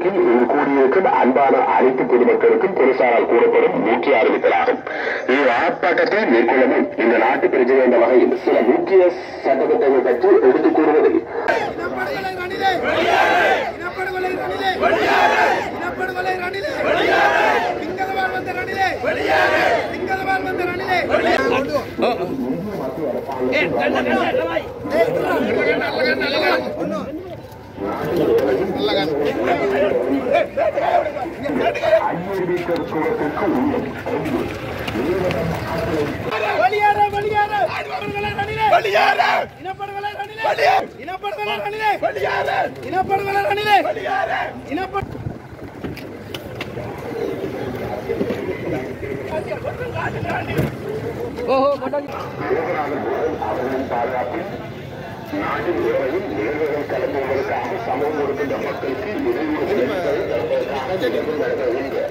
நோக்கில் இங்கு கூடியிருக்கும் அன்பான அனைத்து பொதுமக்களுக்கும் பொலிசாரால் கூறப்படும் முக்கிய அறிவித்தலாகும் இந்த ஆர்ப்பாட்டத்தை மேற்கொள்ளவும் இந்த நாட்டு பிரஜை என்ற வகையில் சில முக்கிய சட்டத்திட்டங்கள் பற்றி எடுத்துக் கூறுவதில் இனப்படுகொலை ரணிலே இனப்படுகொலை ரணிலே இனப்படுகொலை ரணிலே சிங்களவால் வந்த ரணிலே சிங்களவால் வந்த ரணிலே வெளியேற வெளியேற இனப்படுகொலை ரணிலே வெளியேற இனப்படுகொலை ரணிலே இனப்படுகொலை ரணிலே வெளியேற இனப்படுகொலை ரணிலே வெளியேற இனப்படு அவர்களின் பாதுகாப்பில் நாட்டின் உறவையும் நிகழ்வுகள் கலந்துவதற்காக சமூகம் கொடுக்கின்ற மக்களுக்கு இடையூறு செய்வதை தடுப்பதற்காக நிகழ்வு நடத்த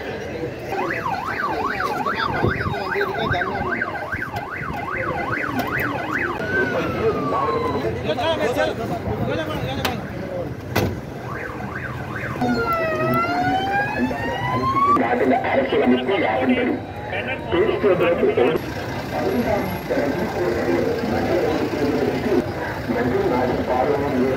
நாட்டின் அரசியலமைப்பு யாரும்படி பேசுவதற்கு மற்றும் நாட்டின் பாதுகாப்பு